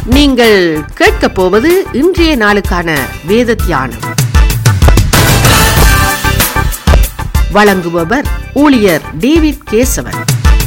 நீங்கள் கேட்கப் போவது இன்றைய நாளுக்கான வேத தியானம் வழங்குபவர் ஊழியர் டேவிட் கேசவன்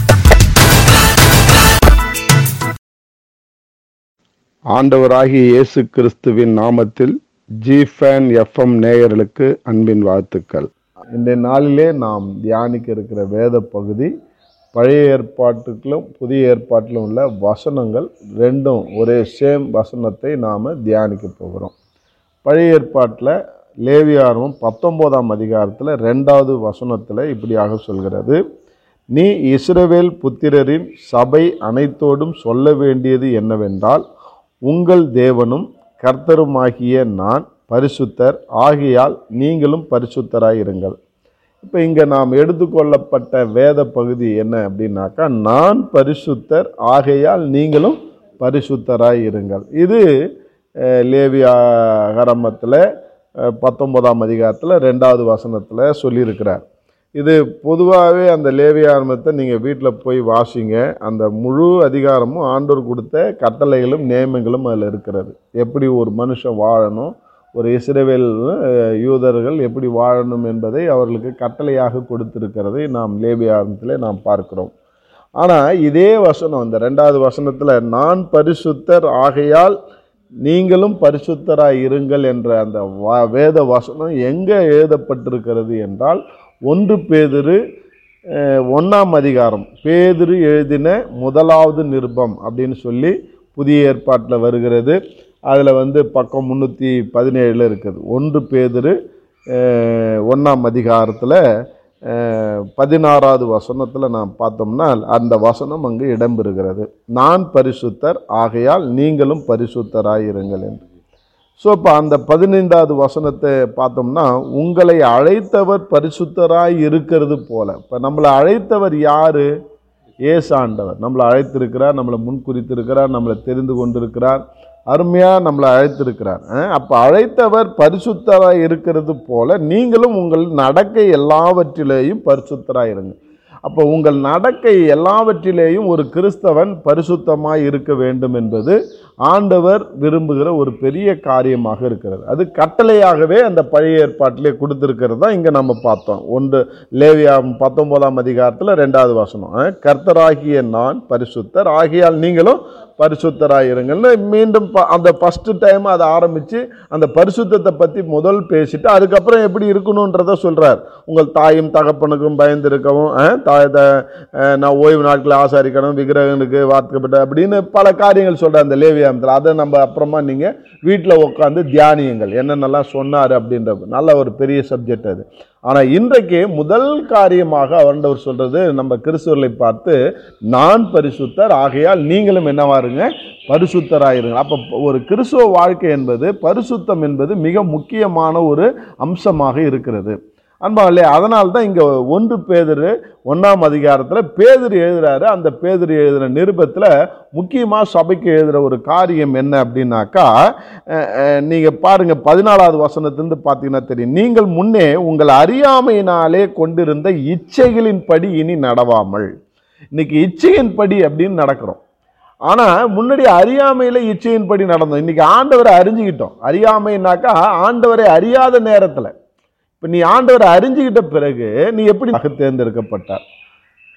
ஆண்டவராகிய இயேசு கிறிஸ்துவின் நாமத்தில் ஜிஃபேன் எஃப்எம் நேயர்களுக்கு அன்பின் வாழ்த்துக்கள் இந்த நாளிலே நாம் தியானிக்க இருக்கிற வேத பகுதி பழைய ஏற்பாட்டுக்கும் புதிய ஏற்பாட்டிலும் உள்ள வசனங்கள் ரெண்டும் ஒரே சேம் வசனத்தை நாம் தியானிக்க போகிறோம் பழைய ஏற்பாட்டில் லேவியாரமும் பத்தொம்போதாம் அதிகாரத்தில் ரெண்டாவது வசனத்தில் இப்படியாக சொல்கிறது நீ இஸ்ரவேல் புத்திரரின் சபை அனைத்தோடும் சொல்ல வேண்டியது என்னவென்றால் உங்கள் தேவனும் கர்த்தருமாகிய நான் பரிசுத்தர் ஆகையால் நீங்களும் பரிசுத்தராய் இருங்கள் இப்போ இங்கே நாம் எடுத்துக்கொள்ளப்பட்ட வேத பகுதி என்ன அப்படின்னாக்கா நான் பரிசுத்தர் ஆகையால் நீங்களும் பரிசுத்தராய் இருங்கள் இது அஹ், லேவியாகரமத்தில் அஹ், பத்தொன்பதாம் அதிகாரத்தில் ரெண்டாவது வசனத்தில் சொல்லியிருக்கிறார் இது பொதுவாகவே அந்த லேவியாரமத்தை நீங்கள் வீட்டில் போய் வாசிங்க அந்த முழு அதிகாரமும் ஆண்டோர் கொடுத்த கட்டளைகளும் நியமங்களும் அதில் இருக்கிறது எப்படி ஒரு மனுஷன் வாழணும் ஒரு இஸ்ரவேல் அஹ், யூதர்கள் எப்படி வாழணும் என்பதை அவர்களுக்கு கட்டளையாக கொடுத்திருக்கிறதை நாம் லேவியாரமத்திலே நாம் பார்க்கிறோம் ஆனால் இதே வசனம் இந்த ரெண்டாவது வசனத்தில் நான் பரிசுத்தர் ஆகையால் நீங்களும் பரிசுத்தராய் இருங்கள் என்ற அந்த வ- வேத வசனம் எங்கே எழுதப்பட்டிருக்கிறது என்றால் ஒன்று பேதுரு அஹ், ஒண்ணாம் அதிகாரம் பேதுரு எழுதின முதலாவது நிருபம் அப்படின்னு சொல்லி புதிய ஏற்பாட்டில் வருகிறது அதில் வந்து பக்கம் முந்நூற்றி பதினேழில் இருக்குது ஒன்று பேதுரு அஹ், ஒண்ணாம் அதிகாரத்தில் பதினாறாவது வசனத்தில் நாம் பார்த்தோம்னா அந்த வசனம் அங்கு இடம்பெறுகிறது நான் பரிசுத்தர் ஆகையால் நீங்களும் பரிசுத்தராயிருங்கள் என்று ஸோ இப்போ அந்த பதினைந்தாவது வசனத்தை பார்த்தோம்னா உங்களை அழைத்தவர் பரிசுத்தராய் இருக்கிறது போல இப்போ நம்மளை அழைத்தவர் யாரு ஏசு ஆண்டவர் நம்மளை அழைத்திருக்கிறார் நம்மளை முன்குறித்திருக்கிறார் நம்மளை தெரிந்து கொண்டிருக்கிறார் அருமையாக நம்மளை அழைத்திருக்கிறார் அப்போ அழைத்தவர் பரிசுத்தராய் இருக்கிறது போல நீங்களும் உங்கள் நடக்கை எல்லாவற்றிலேயும் பரிசுத்தராய் இருங்க அப்போ உங்கள் நடக்கை எல்லாவற்றிலேயும் ஒரு கிறிஸ்தவன் பரிசுத்தமாய் இருக்க வேண்டும் என்பது ஆண்டவர் விரும்புகிற ஒரு பெரிய காரியமாக இருக்கிறது அது கட்டளையாகவே அந்த பழைய ஏற்பாட்டிலே கொடுத்திருக்கிறது தான் இங்கே நம்ம பார்த்தோம் ஒன்று லேவியா பத்தொன்பதாம் அதிகாரத்தில் ரெண்டாவது வசனம் அஹ், கர்த்தராகிய நான் பரிசுத்தர் ஆகியால் நீங்களும் பரிசுத்தராய் இருங்கள்னு மீண்டும் ப- அந்த ஃபஸ்ட்டு டைம் அதை ஆரம்பித்து அந்த பரிசுத்தத்தை பற்றி முதல் பேசிட்டு அதுக்கப்புறம் எப்படி இருக்கணுன்றத சொல்கிறார் உங்கள் தாயும் தகப்பனுக்கும் பயந்திருக்கவும் அஹ், தாய் த அஹ், நான் ஓய்வு நாட்களை ஆசாரிக்கணும் விக்கிரகனுக்கு வார்த்தைப்பட்ட அப்படின்னு பல காரியங்கள் சொல்கிறார் அந்த லேவியாமத்தில் அதை நம்ம அப்புறமா நீங்கள் வீட்டில் உட்காந்து தியானியுங்கள் என்னென்னலாம் சொன்னார் அப்படின்ற நல்ல ஒரு பெரிய சப்ஜெக்ட் அது ஆனால் இன்றைக்கு முதல் காரியமாக ஆண்டவர் சொல்கிறது நம்ம கிறிஸ்துவர்களை பார்த்து நான் பரிசுத்தர் ஆகையால் நீங்களும் என்னவாருங்க பரிசுத்தராயிருங்க அப்போ ஒரு கிறிஸ்துவ வாழ்க்கை என்பது பரிசுத்தம் என்பது மிக முக்கியமான ஒரு அம்சமாக இருக்கிறது அன்பாவில்லை அதனால தான் இங்கே ஒன்று பேதுரு ஒன்றாம் அதிகாரத்தில் பேதுரு எழுதுறாரு அந்த பேதுரு எழுதுகிற நிருபத்தில் முக்கியமாக சபைக்கு எழுதுகிற ஒரு காரியம் என்ன அப்படின்னாக்கா நீங்கள் பாருங்கள் பதினாலாவது வசனத்திலிருந்து பார்த்தீங்கன்னா தெரியும் நீங்கள் முன்னே உங்கள் அறியாமையினாலே கொண்டிருந்த இச்சைகளின்படி இனி நடவாமல் இன்னைக்கு இச்சையின்படி அப்படின்னு நடக்கிறோம் ஆனால் முன்னாடி அறியாமையில் இச்சையின்படி நடந்தோம் இன்னைக்கு ஆண்டவரை அறிஞ்சுக்கிட்டோம் அறியாமைனாக்கா ஆண்டவரை அறியாத நேரத்தில் இப்போ நீ ஆண்டவரை அறிஞ்சுக்கிட்ட பிறகு நீ எப்படி தேர்ந்தெடுக்கப்பட்டார்